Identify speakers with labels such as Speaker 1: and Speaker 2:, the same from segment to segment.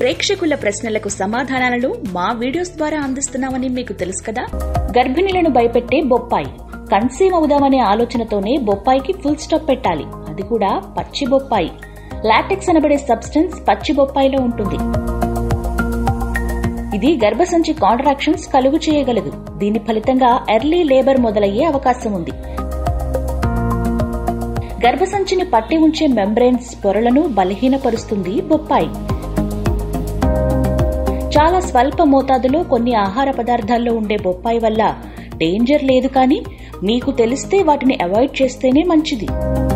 Speaker 1: ప్రేక్షకుల ప్రశ్నలకు సమాధానాలను మా వీడియోస్ ద్వారా అందిస్తున్నామని మీకు తెలుసు కదా గర్భిణులను భయపెట్టే బొప్పాయి కన్సీవ్ అవుదామనే ఆలోచనతోనే బొప్పాయికి ఫుల్ స్టాప్ పెట్టాలి అది కూడా పచ్చి బొప్పాయి లాటెక్స్ అనబడే సబ్స్టెన్స్ పచ్చి బొప్పాయిలో ఉంటుంది ఇది గర్భసంచి కాంట్రాక్షన్స్ కలుగు చేయగలదు దీని ఫలితంగా ఎర్లీ లేబర్ మొదలయ్యే అవకాశం ఉంది గర్భసంచిని పట్టి ఉంచే మెంబ్రెయిన్స్ పొరలను బలహీనపరుస్తుంది బొప్పాయి చాలా స్వల్ప మోతాదులో కొన్ని ఆహార పదార్థాల్లో ఉండే బొప్పాయి వల్ల డేంజర్ లేదు కానీ మీకు తెలిస్తే వాటిని అవాయిడ్ చేస్తేనే మంచిది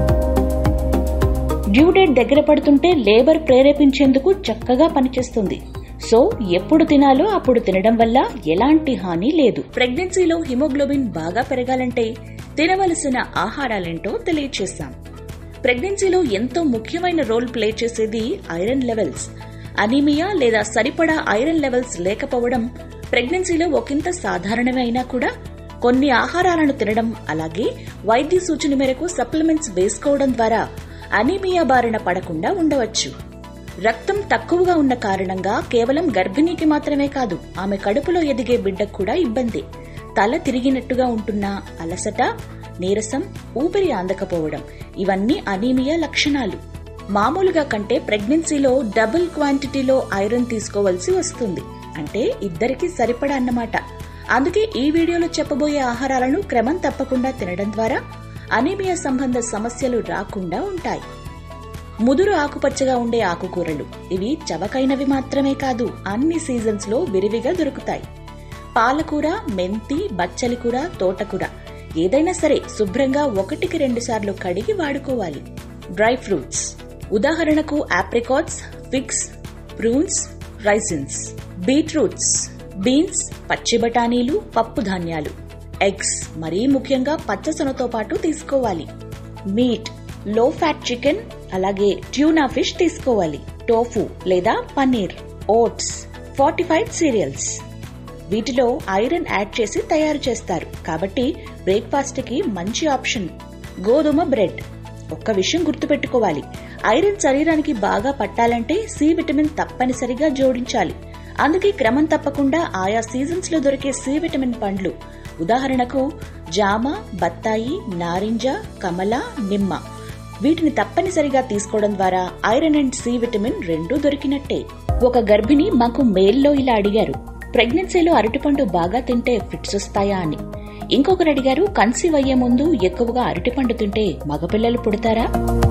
Speaker 1: డ్యూ డేట్ దగ్గర పడుతుంటే లేబర్ ప్రేరేపించేందుకు చక్కగా పనిచేస్తుంది సో ఎప్పుడు తినాలో అప్పుడు తినడం వల్ల ఎలాంటి హాని లేదు ప్రెగ్నెన్సీలో హిమోగ్లోబిన్ బాగా పెరగాలంటే తినవలసిన ఆహారాలేంటో తెలియచేశాం ప్రెగ్నెన్సీలో ఎంతో ముఖ్యమైన రోల్ ప్లే చేసేది ఐరన్ లెవెల్స్ అనీమియా లేదా సరిపడా ఐరన్ లెవెల్స్ లేకపోవడం ప్రెగ్నెన్సీలో ఒకంత సాధారణమే అయినా కూడా కొన్ని ఆహారాలను తినడం అలాగే వైద్య సూచన మేరకు సప్లిమెంట్స్ వేసుకోవడం ద్వారా అనీమియా బారిన పడకుండా ఉండవచ్చు రక్తం తక్కువగా ఉన్న కారణంగా కేవలం గర్భిణీకి మాత్రమే కాదు ఆమె కడుపులో ఎదిగే బిడ్డకు కూడా ఇబ్బంది తల తిరిగినట్టుగా ఉంటున్న అలసట నీరసం ఊపిరి అందకపోవడం ఇవన్నీ అనీమియా లక్షణాలు మామూలుగా కంటే ప్రెగ్నెన్సీలో డబుల్ క్వాంటిటీలో ఐరన్ తీసుకోవాల్సి వస్తుంది అంటే ఇద్దరికి సరిపడా అన్నమాట అందుకే ఈ వీడియోలో చెప్పబోయే ఆహారాలను క్రమం తప్పకుండా తినడం ద్వారా అనీమియా సంబంధ సమస్యలు రాకుండా ఉంటాయి ముదురు ఆకుపచ్చగా ఉండే ఆకుకూరలు ఇవి చవకైనవి మాత్రమే కాదు అన్ని సీజన్స్ లో విరివిగా దొరుకుతాయి పాలకూర మెంతి బచ్చలి కూర తోటకూర ఏదైనా సరే శుభ్రంగా ఒకటికి రెండు సార్లు కడిగి వాడుకోవాలి డ్రై ఫ్రూట్స్ ఉదాహరణకు apricots figs prunes raisins beetroots beans పచ్చి బఠానీలు పప్పు ధాన్యాలు ఎగ్స్ మరీ ముఖ్యంగా పచ్చసొనతో పాటు తీసుకోవాలి మీట్ లో ఫ్యాట్ చికెన్ అలాగే ట్యూనా ఫిష్ తీసుకోవాలి టోఫు లేదా పన్నీర్ ఓట్స్ ఫార్టిఫైడ్ సీరియల్స్ వీటిలో ఐరన్ యాడ్ చేసి తయారు చేస్తారు కాబట్టి బ్రేక్ఫాస్ట్ కి మంచి ఆప్షన్ గోధుమ బ్రెడ్ ఒక్క విషయం గుర్తుపెట్టుకోవాలి ఐరన్ శరీరానికి బాగా పట్టాలంటే సి విటమిన్ తప్పనిసరిగా జోడించాలి అందుకే క్రమం తప్పకుండా ఆయా సీజన్స్ లో దొరికే సి విటమిన్ పండ్లు ఉదాహరణకు జామ బత్తాయి నారింజ కమల నిమ్మ వీటిని తప్పనిసరిగా తీసుకోవడం ద్వారా ఐరన్ అండ్ సి విటమిన్ రెండూ దొరికినట్టే ఒక గర్భిణి మాకు మెయిల్లో ఇలా అడిగారు ప్రెగ్నెన్సీలో అరటిపండు బాగా తింటే ఫిట్స్ వస్తాయా అని ఇంకొకరు అడిగారు కన్సీవ్ అయ్యే ముందు ఎక్కువగా అరటిపండు తింటే మగపిల్లలు పుడతారా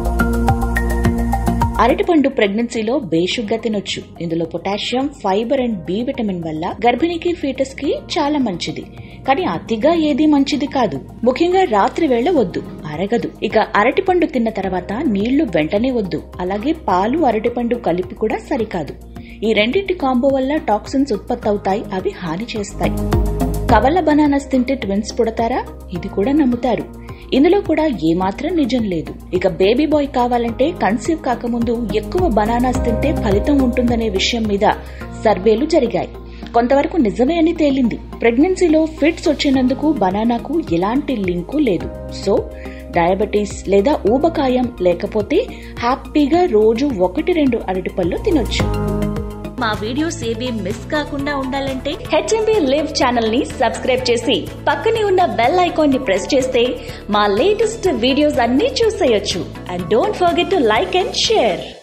Speaker 1: అరటిపండు ప్రెగ్నెన్సీలో బేషుగ్గా తినొచ్చు ఇందులో potassium fibre and B vitamin వల్ల గర్భిణికి ఫీటస్ కి చాలా మంచిది కానీ అతిగా ఏది మంచిది కాదు ముఖ్యంగా రాత్రి వేళ వద్దు అరగదు ఇక అరటిపండు తిన్న తర్వాత నీళ్లు వెంటనే వద్దు అలాగే పాలు అరటిపండు కలిపి కూడా సరికాదు ఈ రెండింటి కాంబో వల్ల టాక్సిన్స్ ఉత్పత్తి అవుతాయి అవి హాని చేస్తాయి కవల బనానాస్ తింటే ట్విన్స్ పుడతారా ఇది కూడా నమ్ముతారు ఇందులో కూడా ఏమాత్రం నిజం లేదు ఇక బేబీ బాయ్ కావాలంటే కన్సీవ్ కాకముందు ఎక్కువ బనానాస్ తింటే ఫలితం ఉంటుందనే విషయం మీద సర్వేలు జరిగాయి కొంతవరకు నిజమే అని తేలింది ప్రెగ్నెన్సీలో ఫిట్స్ వచ్చినందుకు బనానాకు ఎలాంటి లింకు లేదు సో డయాబెటీస్ లేదా ఊబకాయం లేకపోతే హ్యాపీగా రోజు ఒకటి రెండు అరటిపళ్ళు తినొచ్చు మా వీడియోస్ ఏవి మిస్ కాకుండా ఉండాలంటే హెచ్ఎంబి లివ్ ఛానల్ ని సబ్స్క్రైబ్ చేసి పక్కనే ఉన్న బెల్ ఐకాన్ ని ప్రెస్ చేస్తే మా లేటెస్ట్ వీడియోస్ అన్ని చూసేయొచ్చు and don't forget to like and share